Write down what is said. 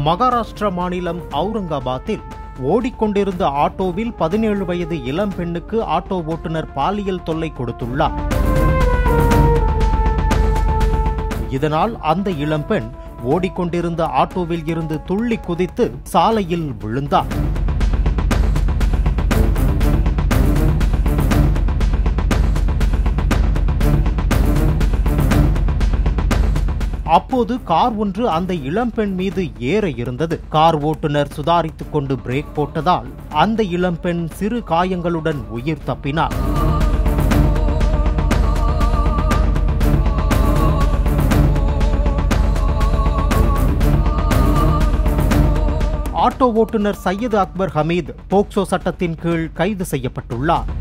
மகாராஷ்டிரா மாநிலம் அவுரங்காபாத்தில் ஓடிக்கொண்டிருந்த ஆட்டோவில் பதினேழு வயது இளம் பெண்ணுக்கு ஆட்டோ ஓட்டுநர் பாலியல் தொல்லை கொடுத்துள்ளார் இதனால் அந்த இளம்பெண் ஓடிக்கொண்டிருந்த ஆட்டோவில் இருந்து துள்ளி குதித்து சாலையில் விழுந்தார் அப்போது கார் ஒன்று அந்த இளம்பெண் மீது ஏற இருந்தது கார் ஓட்டுநர் சுதாரித்துக் கொண்டு பிரேக் போட்டதால் அந்த இளம்பெண் சிறு காயங்களுடன் உயிர் தப்பினார் ஆட்டோ ஓட்டுநர் சையது அக்பர் ஹமீத் போக்சோ சட்டத்தின் கீழ் கைது செய்யப்பட்டுள்ளார்